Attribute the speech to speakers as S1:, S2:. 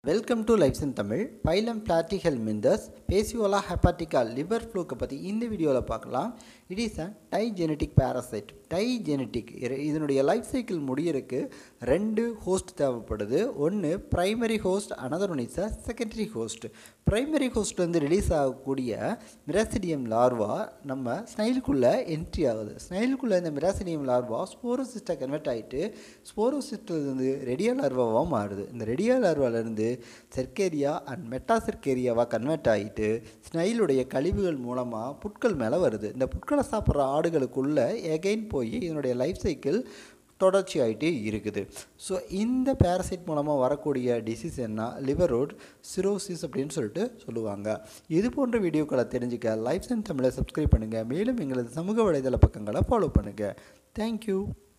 S1: welcome to life's in Tamil phylum platyhelminthes fasciola hepatica liver ஃப்ளூக்கை பற்றி இந்த வீடியோவில் பார்க்கலாம் it is a digenetic parasite digenetic இதனுடைய லைஃப் சைக்கிள் முடியறதுக்கு ரெண்டு ஹோஸ்ட் தேவைப்படுது ஒன்று primary host another one is a secondary host primary ஹோஸ்ட்லேருந்து ரிலீஸ் ஆகக்கூடிய மிராசிடியம் லார்வா நம்ம ஸ்னைலுக்குள்ளே என்ட்ரி ஆகுது ஸ்னைலுக்குள்ளே இந்த மிராசிடியம் லார்வா ஸ்போரோசிஸ்ட்டாக கன்வெர்ட் ஆகிட்டு ஸ்போரோசிஸ்டிலிருந்து ரெடியா லார்வாவாக மாறுது இந்த ரெடியா லார்வாலேருந்து செர்கேரியா அண்ட் மெட்டா செர்கேரியாவாக கன்வெர்ட் ஆகிட்டு ஸ்னைலுடைய கழிவுகள் மூலமாக புட்கள் மேலே வருது இந்த புட்களை சாப்பிட்ற ஆடுகளுக்குள்ளே எகைன் போய் இதனுடைய லைஃப் சைக்கிள் தொடர்ச்சி ஆகிட்டே இருக்குது ஸோ இந்த பேரசைட் மூலமாக வரக்கூடிய டிசீஸ் என்ன லிவர் ரோட் சிரோசிஸ் அப்படின்னு சொல்லிட்டு சொல்லுவாங்க இது போன்ற வீடியோக்களை தெரிஞ்சுக்க லைஃப் அண்ட் தமிழை சப்ஸ்கிரைப் பண்ணுங்கள் மேலும் எங்களது சமூக வலைதள பக்கங்களை ஃபாலோ பண்ணுங்கள் தேங்க்யூ